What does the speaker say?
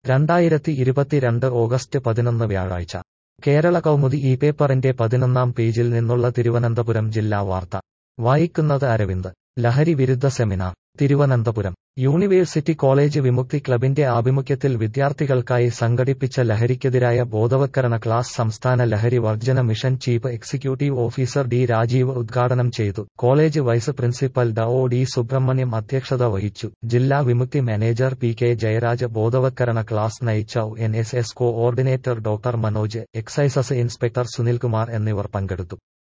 രണ്ടായിരത്തി ഇരുപത്തിരണ്ട് ഓഗസ്റ്റ് പതിനൊന്ന് വ്യാഴാഴ്ച കേരള കൗമുദി ഈ പേപ്പറിന്റെ പതിനൊന്നാം പേജിൽ നിന്നുള്ള തിരുവനന്തപുരം ജില്ലാ വാർത്ത വായിക്കുന്നത് അരവിന്ദ് ലഹരി വിരുദ്ധ സെമിനാർ തിരുവനന്തപുരം യൂണിവേഴ്സിറ്റി കോളേജ് വിമുക്തി ക്ലബിന്റെ ആഭിമുഖ്യത്തിൽ വിദ്യാർത്ഥികൾക്കായി സംഘടിപ്പിച്ച ലഹരിക്കെതിരായ ബോധവത്കരണ ക്ലാസ് സംസ്ഥാന ലഹരി വർജന mission chief executive officer D Rajeev ഉദ്ഘാടനം ചെയ്തു കോളേജ് വൈസ് പ്രിൻസിപ്പൽ ഡ ഒ ഡി സുബ്രഹ്മണ്യം അധ്യക്ഷത വഹിച്ചു ജില്ലാ വിമുക്തി മാനേജർ പി കെ ജയരാജ് ബോധവത്കരണ ക്ലാസ് നയിച്ച N S S coordinator doctor Manoj excises inspector Sunilkumar എന്നിവർ പങ്കെടുത്തു